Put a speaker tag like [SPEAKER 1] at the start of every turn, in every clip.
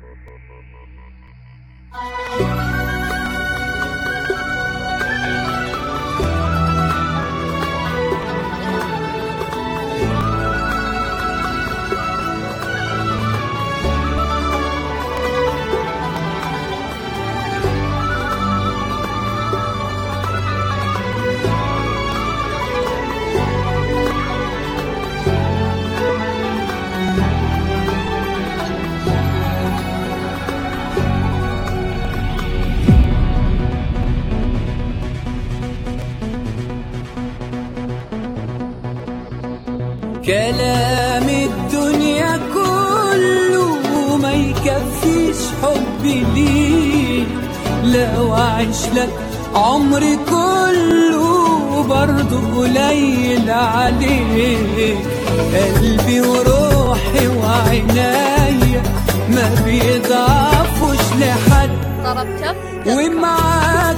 [SPEAKER 1] كلام الدنيا كله ما يكفيش حبي ليك لو أعيش لك عمري كله برضه قليل عليك قلبي وروحي وعينيا ما بيضعفوش لحد
[SPEAKER 2] ضربته
[SPEAKER 1] ومعاك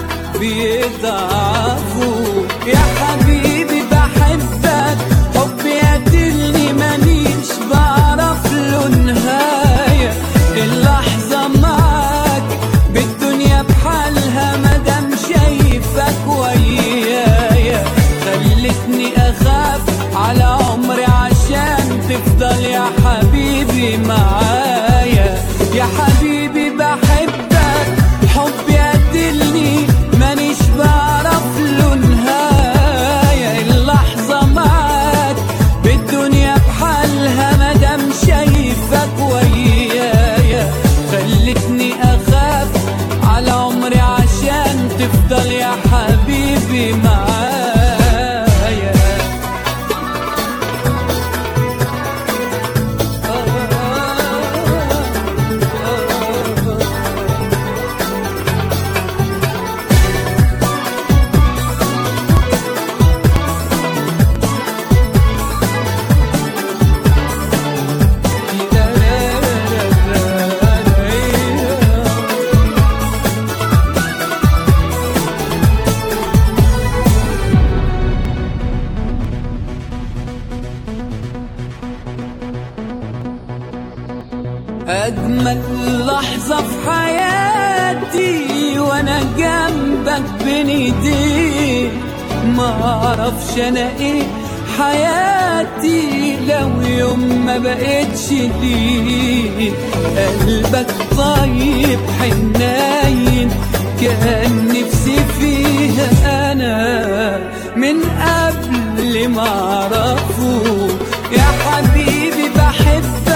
[SPEAKER 1] بيضعفوا يا حبيبي بحبك حبي قاتلني مانيش بعرف له نهاية اللحظة معاك بالدنيا بحالها مادام شايفك ويايا خلتني أخاف على عمري عشان تفضل يا حبيبي معايا يا حبيبي بحبك حبي قاتلني مانيش بعرف له نهاية اللحظة معاك بالدنيا بحالها مادام شايفك ويايا خلتني أخاف على عمري عشان تفضل يا حبيبي معايا أجمل لحظة في حياتي وأنا جنبك بين إيديك ما أعرفش أنا إيه حياتي لو يوم ما بقتش ليك قلبك طيب حنين كان نفسي فيها أنا من قبل ما أعرفه يا حبيبي بحبك